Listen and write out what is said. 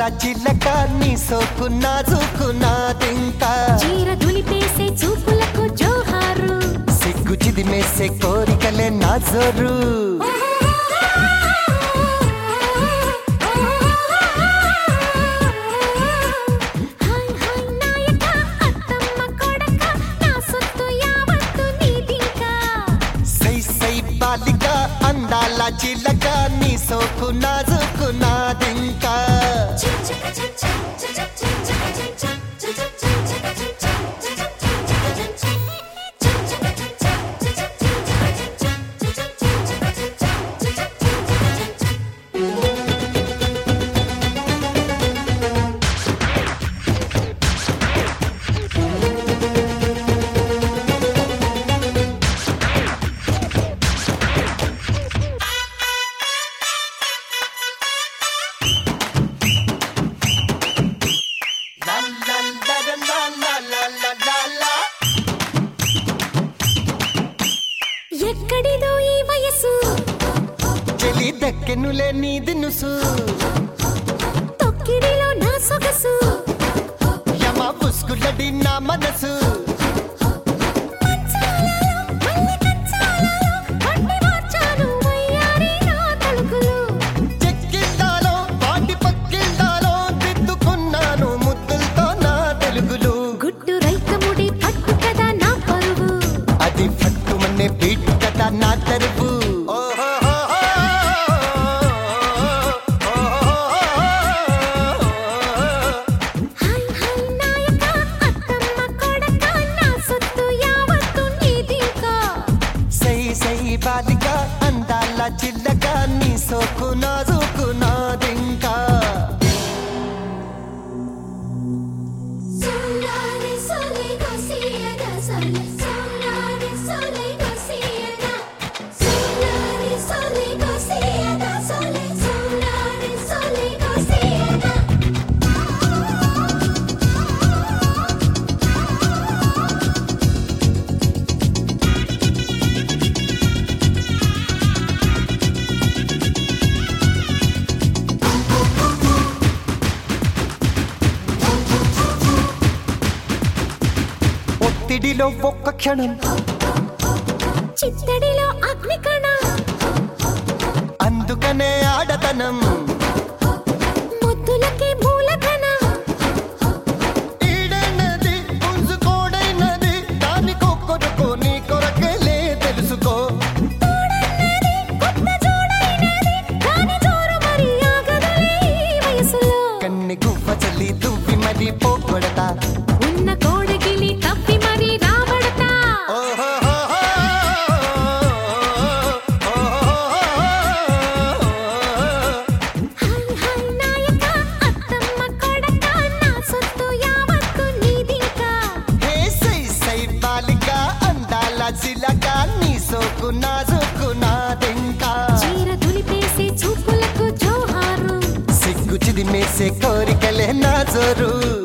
చిల్లక నీ సోకు నాజుకు నాదింకా చీర దులిపేసే చూపులకు జోహారు సిగ్గు చిదిమేసే కోరికలే నా జోరు హాయ్ హాయ్ నాయక అత్తమ్మ కొడక నా సొత్తు యావత్తు నీదింకా సై సై బాలిక అందాల చిల్లక నీ సోకు నాజుకు నాదింకా లా లా లా లా లా లా లా లా లా. ఎక్కడిదో ఈ వయసు చెలి దక్కెనులే నీది నుసు తొక్కిడిలో నా సొగసు యమ పుస్కులడి నా మనసు మంచాలలో, మల్లె కంచాలలో, వండి మార్చాను వయ్యారి నా తలుకులు. చెక్కిల్దాలో పాటి పక్కిల్దాలో దిద్దుకున్నాను ముద్దులతో నా తెలుగులు గుట్టు రైకముడి పట్టు కదా నా పరువు అది పట్టుమనే బీటు కదా నా తరువు హాయ్ హాయ్ నాయక అత్తమ్మ కొడక నా సొత్తు యావత్తు నీదింకా సై సై బాలిక అందాల చిల్లక నీ సోకు నాజుకు నాదింకా సోలారి సోలే కోసియగా సోలే సోలారి సోలే కోసియగా సోలారి సోలే కోసియగా సోలే సోలారి సోలే కోసియగా ఒత్తిడిలో ఒక్క క్షణం చిత్తడిలో అగ్నికణ అందుకనే ఆడతనం ముద్దులకి మూలధన ఈడైనది పుంజుకోడైనది దానికొక్కరుకో నీ కొరకేలే తెలుసుకో తోడన్నది కొత్త జోడైనది కాని జోరు మరి ఆగదులే ఈ వయసులో కన్ని గువ్వ చల్లి దువ్వి మరి పోగొడతా ఉన్న కోడగిలి తప్పి మరి రాబడతా హాయ్ హాయ్ నాయక అత్తమ్మ కొడక నా సొత్తు యావత్తు నీదింకా హే సై సై బాలిక అందాల చిలక నీ సోకు నాజుకు నాదింకా చీర దులిపేసే చూపులకు జోహారు సిగ్గు చిదిమేసే కోరికలే నా జోరు